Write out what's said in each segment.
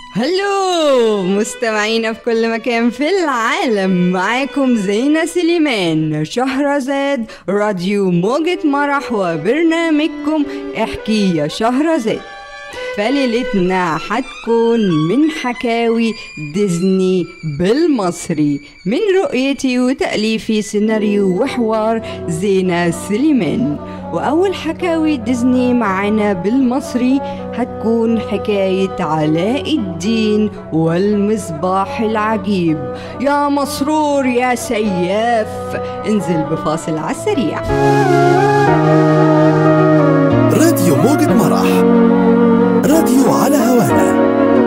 هلو مستمعينا في كل مكان في العالم معاكم زينة سليمان شهرزاد راديو موجة مرح وبرنامجكم احكي يا شهرزاد فليلتنا حتكون من حكاوي ديزني بالمصري من رؤيتي وتأليفي سيناريو وحوار زينة سليمان وأول حكاوي ديزني معنا بالمصري هتكون حكاية علاء الدين والمصباح العجيب يا مسرور يا سياف انزل بفاصل على السريع راديو موجة مرح راديو على هوانا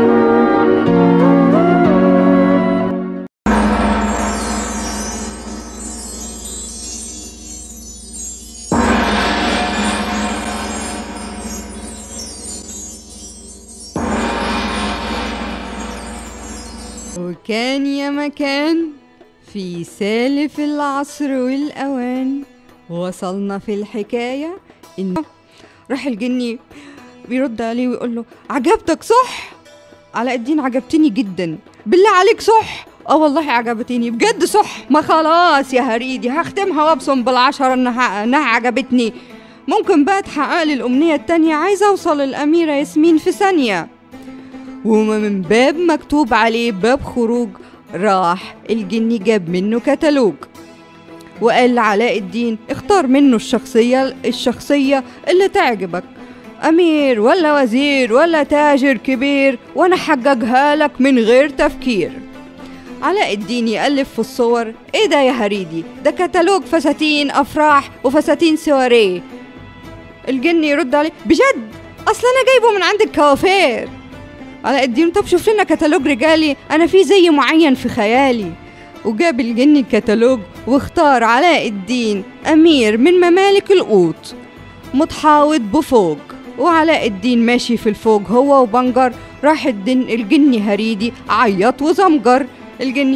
وكان يا مكان في سالف العصر والأوان وصلنا في الحكاية إن راح الجني بيرد عليه ويقول له عجبتك صح علاء الدين عجبتني جدا بالله عليك صح اه والله عجبتني بجد صح ما خلاص يا هريدي هختمها وابصم بالعشرة انها انها عجبتني ممكن بقى تحقق لي الامنية التانية عايزة اوصل الاميرة ياسمين في ثانية ومن باب مكتوب عليه باب خروج راح الجني جاب منه كتالوج وقال لعلاء الدين اختار منه الشخصية الشخصية اللي تعجبك أمير ولا وزير ولا تاجر كبير وأنا حججها لك من غير تفكير علاء الدين يألف في الصور ايه ده يا هريدي ده كتالوج فساتين أفراح وفساتين سواريه الجن يرد عليه بجد أصل أنا جايبه من عند الكوافير علاء الدين طب شوف لنا كتالوج رجالي أنا في زي معين في خيالي وجاب الجن الكتالوج واختار علاء الدين أمير من ممالك القوط متحاوط بفوق وعلاء الدين ماشي في الفوق هو وبنجر راح الدين الجني هريدي عيط وزمجر الجني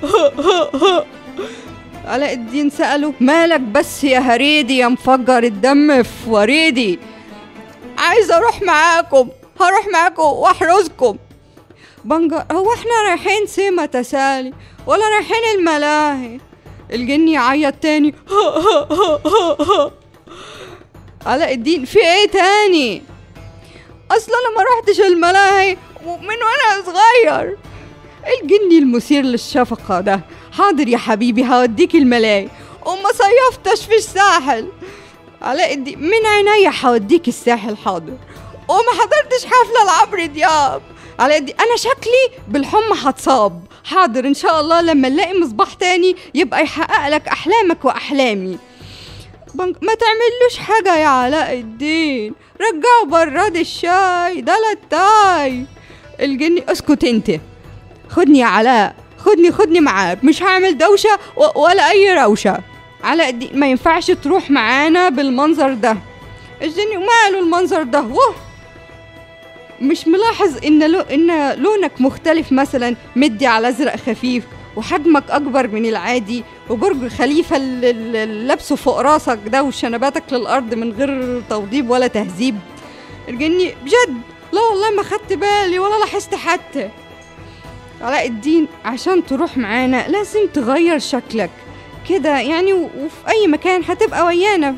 علاء الدين سأله مالك بس يا هريدي يا مفجر الدم في وريدي عايز اروح معاكم هروح معاكم واحرسكم بنجر هو احنا رايحين سيما تسالي ولا رايحين الملاهي الجني يعيط تاني علاء الدين في ايه تاني اصلا انا ما روحتش الملاهي من وانا صغير الجني المثير للشفقة ده حاضر يا حبيبي هوديك الملاهي وما صيفتش في الساحل علاء الدين من عينيا هوديك الساحل حاضر وما حضرتش حفلة لعمرو دياب علاء الدين انا شكلي بالحمى هتصاب حاضر ان شاء الله لما نلاقي مصباح تاني يبقى يحقق لك احلامك واحلامي بنك... ما تعملوش حاجة يا علاء الدين رجعوا براد الشاي ده للتاي الجني اسكت انت خدني يا علاء خدني خدني معاك مش هعمل دوشة و... ولا أي روشة علاء الدين ما ينفعش تروح معانا بالمنظر ده الجني ماله المنظر ده وه مش ملاحظ ان لو ان لونك مختلف مثلا مدي على ازرق خفيف وحجمك اكبر من العادي وبرج خليفه اللي لابسه فوق راسك ده وشنباتك للارض من غير توضيب ولا تهذيب الجني بجد لا والله ما خدت بالي ولا لاحظت حتى علاء الدين عشان تروح معانا لازم تغير شكلك كده يعني وفي اي مكان هتبقى ويانا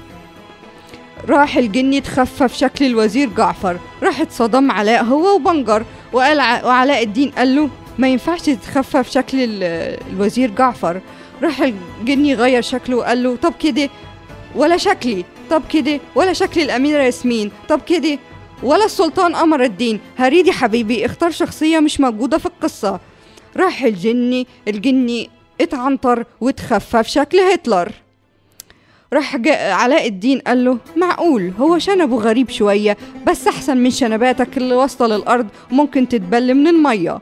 راح الجني تخفف شكل الوزير جعفر راح اتصدم علاء هو وبنجر وقال ع... وعلاء الدين قال له ما ينفعش تتخفف شكل ال... الوزير جعفر راح الجني غير شكله وقال له طب كده ولا شكلي طب كده ولا شكل الأميرة ياسمين طب كده ولا السلطان قمر الدين هريدي حبيبي اختار شخصية مش موجودة في القصة راح الجني الجني اتعنطر وتخفف شكل هتلر راح علاء الدين قال له معقول هو شنبه غريب شوية بس أحسن من شنباتك اللي واصلة للأرض ممكن تتبل من المية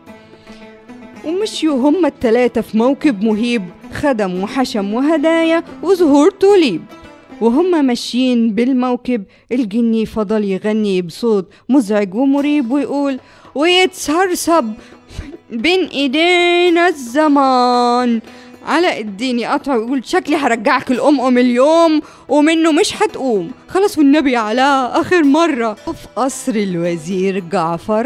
ومشيوا هما التلاتة في موكب مهيب خدم وحشم وهدايا وزهور توليب وهما ماشيين بالموكب الجني فضل يغني بصوت مزعج ومريب ويقول ويتسرسب بين ايدينا الزمان علاء الدين يقطع ويقول شكلي هرجعك الأم اليوم ومنه مش هتقوم خلاص والنبي علاء آخر مرة وفي قصر الوزير جعفر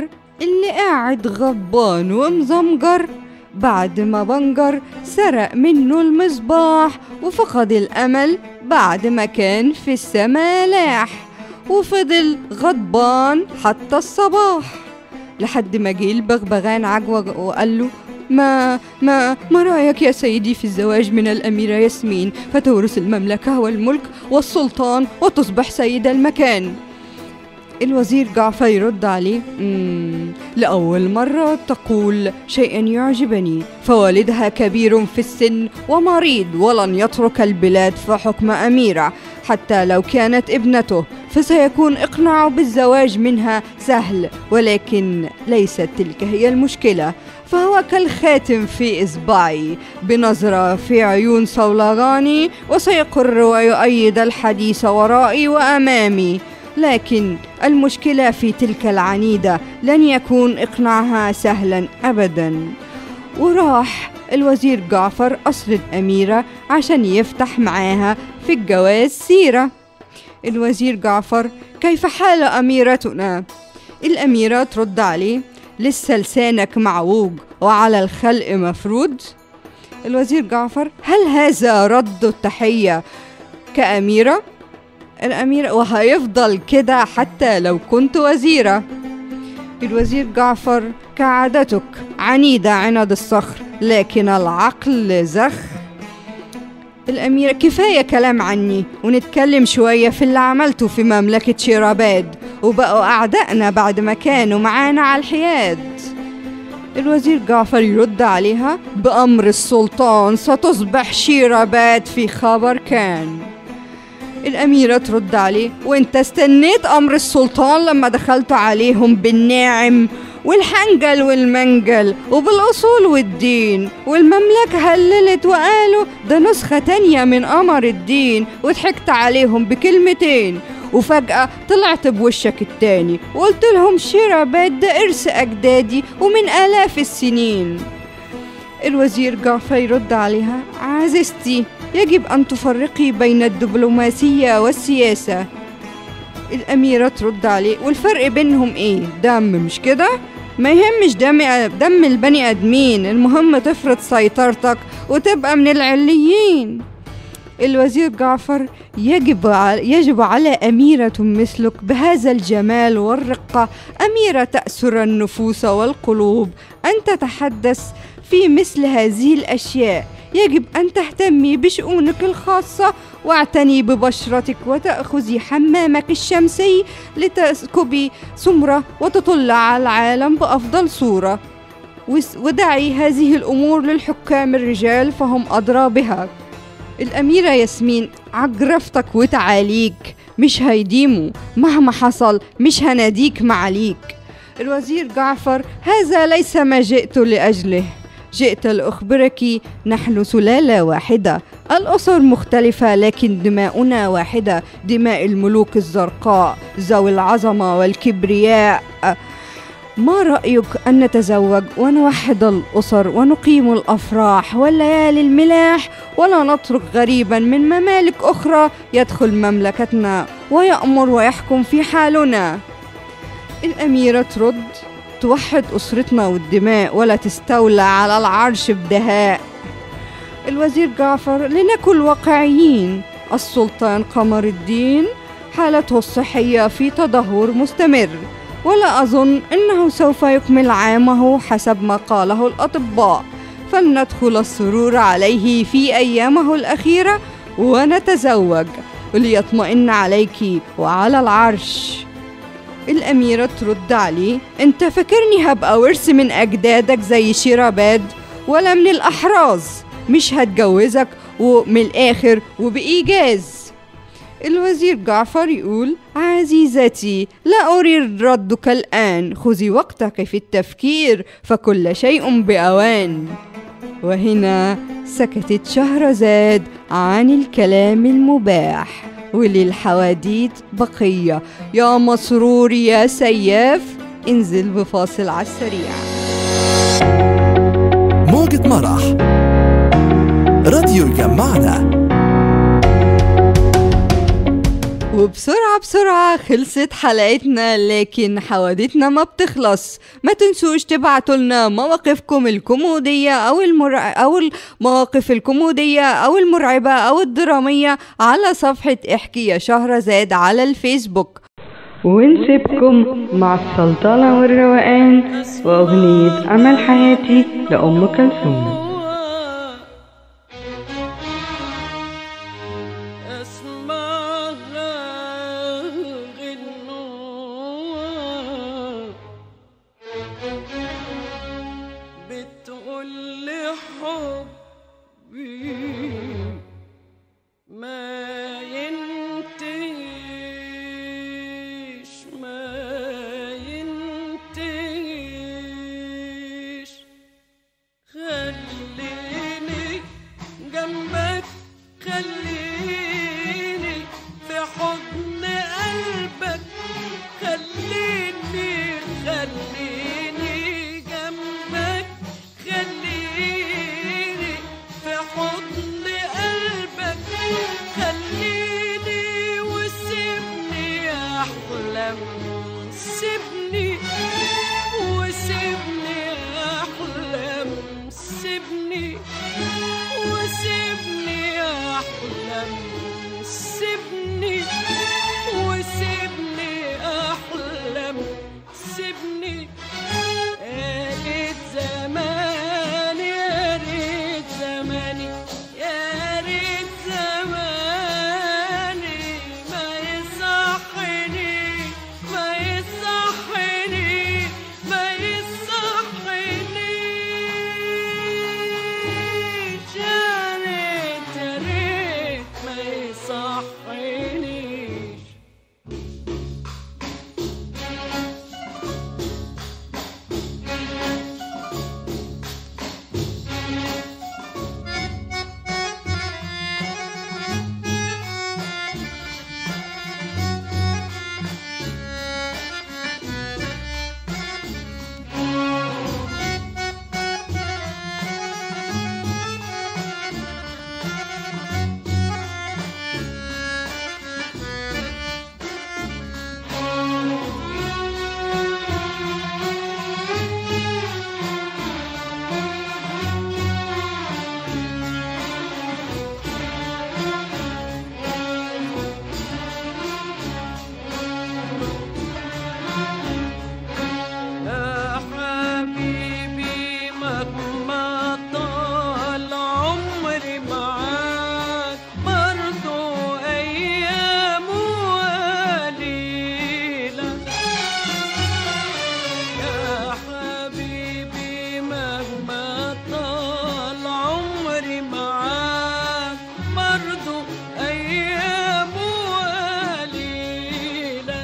اللي قاعد غضبان ومزمجر بعد ما بنجر سرق منه المصباح وفقد الأمل بعد ما كان في السما لاح وفضل غضبان حتى الصباح لحد ما جه البغبغان عجوة وقال له ما ما ما رأيك يا سيدي في الزواج من الأميرة ياسمين فتورث المملكة والملك والسلطان وتصبح سيد المكان الوزير جعفر يرد عليه "مم، لأول مرة تقول شيئا يعجبني فوالدها كبير في السن ومريض ولن يترك البلاد في حكم أميرة حتى لو كانت ابنته فسيكون إقناعه بالزواج منها سهل ولكن ليست تلك هي المشكلة فهو كالخاتم في إصبعي بنظرة في عيون صولغاني وسيقر ويؤيد الحديث ورائي وأمامي لكن المشكلة في تلك العنيدة لن يكون إقناعها سهلا أبدا وراح الوزير جعفر قصر الأميرة عشان يفتح معاها في الجواز سيرة الوزير جعفر كيف حال أميرتنا؟ الأميرة ترد عليه لسه لسانك معوج وعلى الخلق مفروض الوزير جعفر هل هذا رد التحية كأميرة؟ الأميرة وهيفضل كده حتى لو كنت وزيرة الوزير جعفر كعادتك عنيدة عند الصخر لكن العقل زخ الأميرة كفاية كلام عني ونتكلم شوية في اللي عملته في مملكة شيراباد وبقوا أعدائنا بعد ما كانوا معانا على الحياد الوزير جعفر يرد عليها بأمر السلطان ستصبح شيراباد في خبر كان الأميرة ترد عليه وانت استنيت أمر السلطان لما دخلت عليهم بالناعم والحنجل والمنجل وبالأصول والدين والمملكة هللت وقالوا ده نسخة تانية من قمر الدين وضحكت عليهم بكلمتين وفجأة طلعت بوشك التاني وقلت لهم شيرابات ده إرث أجدادي ومن آلاف السنين الوزير جعفر يرد عليها عزيزتي يجب أن تفرقي بين الدبلوماسية والسياسة الأميرة ترد عليه والفرق بينهم إيه؟ دم مش كده؟ ما يهمش دم دم البني آدمين المهم تفرض سيطرتك وتبقى من العليين الوزير جعفر يجب على يجب على أميرة مثلك بهذا الجمال والرقة أميرة تأسر النفوس والقلوب أن تتحدث في مثل هذه الأشياء يجب أن تهتمي بشؤونك الخاصة واعتني ببشرتك وتأخذي حمامك الشمسي لتسكبي سمرة وتطل على العالم بأفضل صورة وس- ودعي هذه الأمور للحكام الرجال فهم أدرى بها الأميرة ياسمين عجرفتك وتعاليك مش هيديموا مهما حصل مش هناديك معاليك الوزير جعفر هذا ليس ما جئت لأجله جئت لأخبرك نحن سلالة واحدة الأسر مختلفة لكن دماؤنا واحدة دماء الملوك الزرقاء ذوي العظمة والكبرياء ما رأيك أن نتزوج ونوحد الأسر ونقيم الأفراح والليالي الملاح ولا نترك غريبا من ممالك أخرى يدخل مملكتنا ويأمر ويحكم في حالنا الأميرة ترد توحد أسرتنا والدماء ولا تستولى على العرش بدهاء الوزير جعفر لنكن واقعيين السلطان قمر الدين حالته الصحية في تدهور مستمر ولا أظن أنه سوف يكمل عامه حسب ما قاله الأطباء فلندخل السرور عليه في أيامه الأخيرة ونتزوج وليطمئن عليك وعلى العرش الأميرة ترد عليه أنت فاكرني هبقى ورث من أجدادك زي شيراباد ولا من الأحراز مش هتجوزك ومن الآخر وبإيجاز الوزير جعفر يقول عزيزتي لا أريد ردك الآن خذي وقتك في التفكير فكل شيء بأوان وهنا سكتت شهرزاد عن الكلام المباح وللحواديت بقية يا مسرور يا سياف انزل بفاصل على السريع موجة مرح راديو يجمعنا وبسرعة بسرعة خلصت حلقتنا لكن حوادثنا ما بتخلص ما تنسوش تبعتوا لنا مواقفكم الكوميدية أو المرع... أو المواقف الكوميدية أو المرعبة أو الدرامية على صفحة احكي يا شهرزاد على الفيسبوك ونسيبكم مع السلطنة والروقان وأغنية أمل حياتي لأم كلثوم اسمعها غنوة بتقول لي حبي ما ينتهيش ما ينتهيش خليني جنبك خليني في حضن قلبك خليني خليني جنبك خليني في حضن قلبك خليني وسيبني احلم سيبني وسيبني احلم سيبني وسيبني احلم سيبني وسيبني احلم سيبني يا ريت زماني يا ريت زماني يا ريت زماني ما يصحني ما يصحني ما يصحنيش يا ريت يا ريت ما يصحنيش يا حبيبي مهما طال عمري معاك برضو أيام قليلة يا حبيبي مهما طال عمري معاك برضو أيام قليلة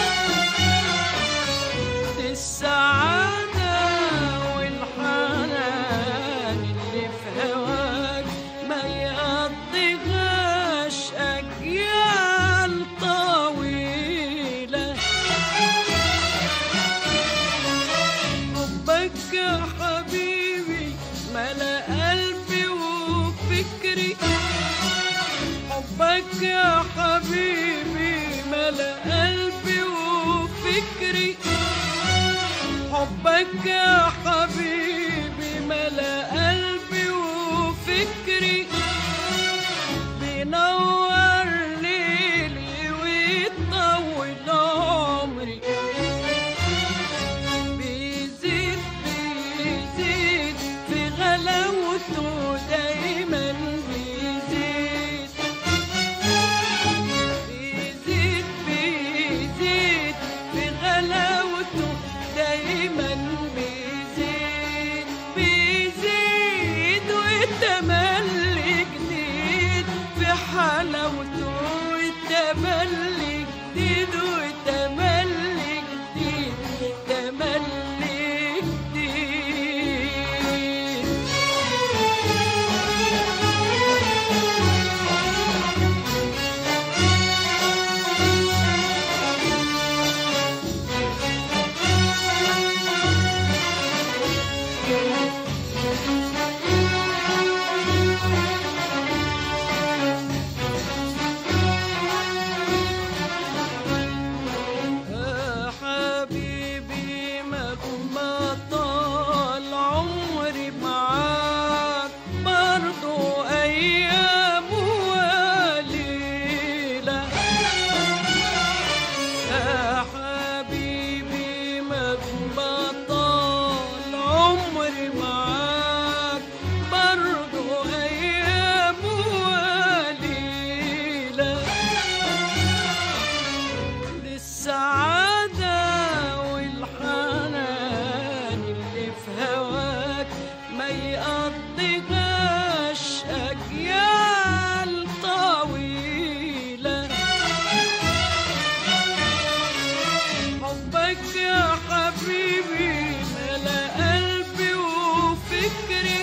السعادة والحنان اللي في هواك ما يقضيهاش أجيال طويلة حبك يا حبيبي ملا قلبي وفكري حبك يا حبيبي ملا قلبي وفكري حبك يا حبيبي ملا قلبي وفكري بينور ليلي ويطول عمري بيزيد بيزيد في غلاوته دايما بيزيد بيزيد بيزيد في غلاوته دايما بيزيد بيزيد والتملي جديد في حلاوته والتملي جديد والتملي جديد تملي جديد يقضيهاش أجيال طويلة حبك يا حبيبي ملا قلبي وفكري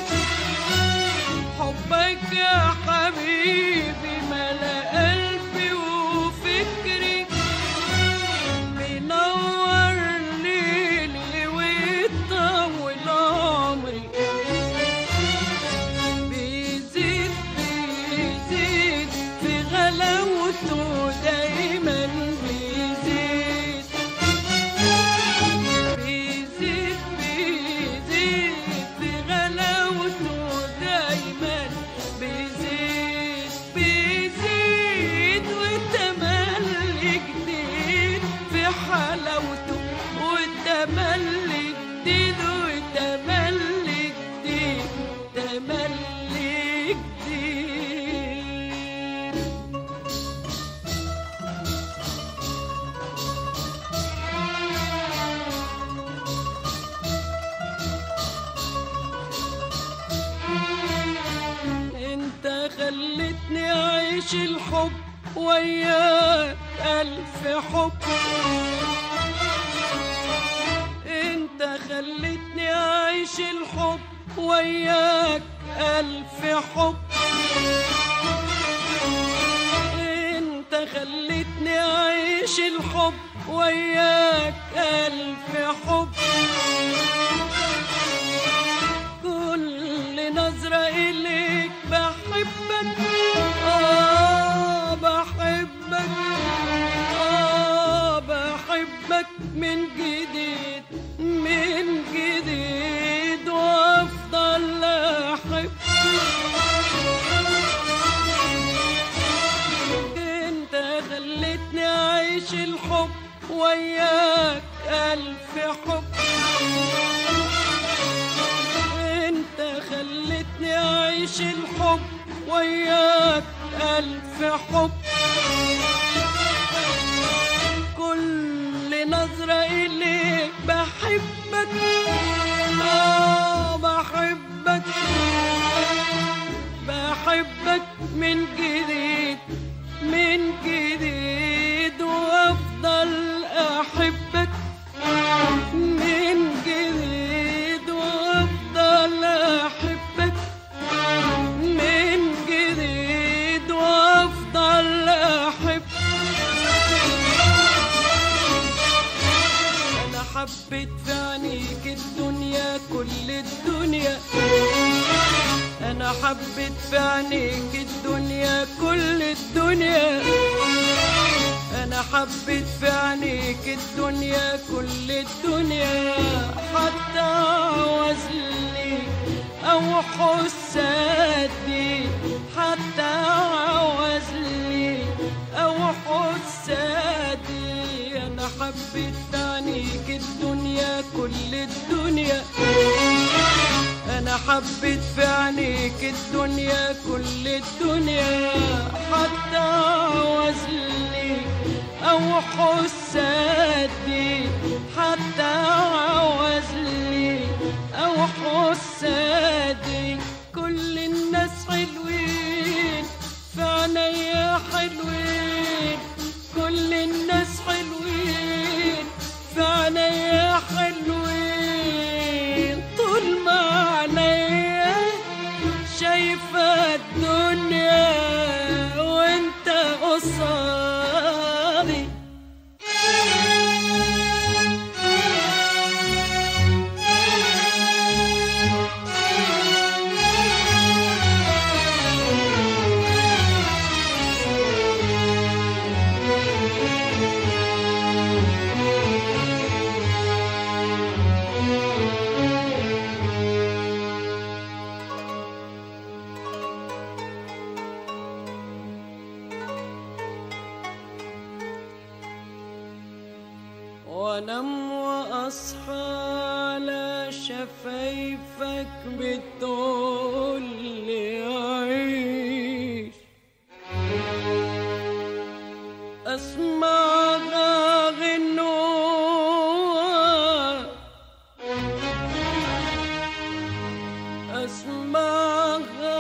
حبك يا حبيبي ملا قلبي وفكري بينور ليلي ويطول عمري بيزيد بيزيد في غلاوته دايما بيزيد بيزيد بيزيد في غلاوته دايما بيزيد بيزيد وتملي جديد في حلاوته وتملي جديد وتملي جديد تملي جديد انت خلتني اعيش الحب وياك الف حب انت خلتني اعيش الحب وياك الف حب انت خلتني اعيش الحب وياك الف حب كل نظرة إليك بحبك آه بحبك آه بحبك من جديد من جديد وأفضل أحب انت خلتني أعيش الحب وياك ألف حب انت خلتني اعيش الحب وياك الف حب كل نظرة اليك بحبك آه بحبك بحبك من جديد من جديد وافضل احبك من جديد وافضل احبك من جديد وافضل احبك انا حبيت في عينيك الدنيا كل الدنيا انا حبيت في عينيك الدنيا كل الدنيا انا حبيت في عينيك الدنيا كل الدنيا حتى عوزلي او حسادي حتى عوزلي او حسادي انا حبيت في عينيك الدنيا كل الدنيا انا حبيت في عينيك الدنيا كل الدنيا حتى عوزلي او حسادي حتى عوزلي او حسادي كل الناس حلوين في عينيا حلوين كل الناس حلوين في عينيا حلوين طول ما عينيا شايفة الدنيا وانت قصادي وانام واصحى على شفايفك بتقول لي عيش اسمعها غنوة اسمعها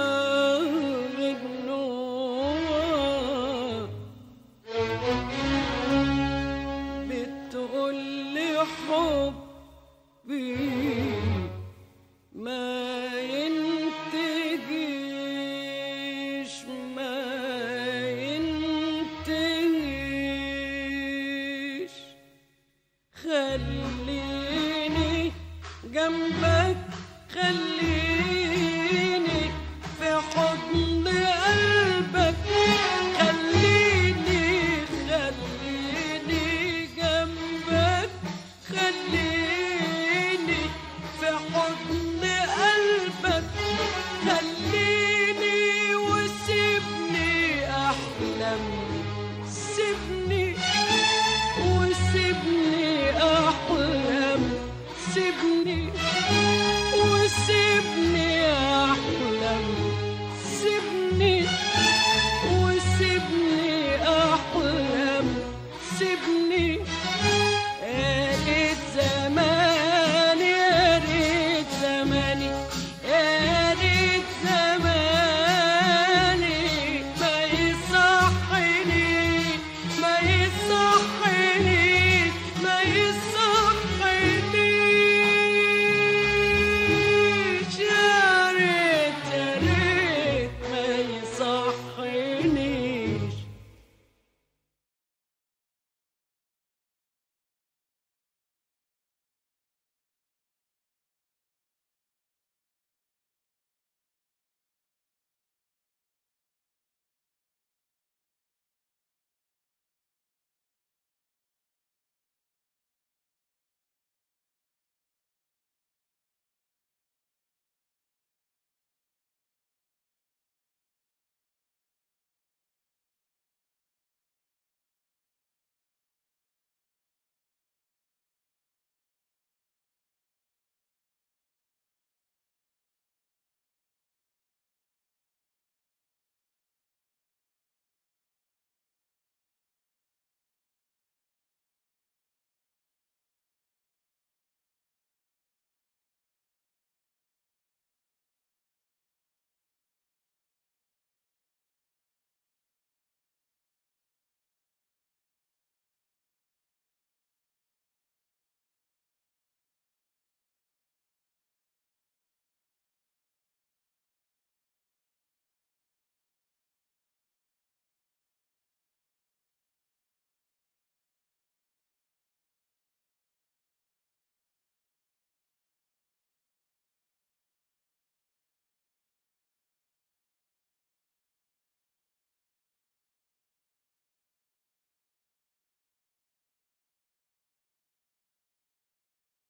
غنوة بتقول لي حبي ما ينتهيش ما ينتهيش خليني جنبك خليني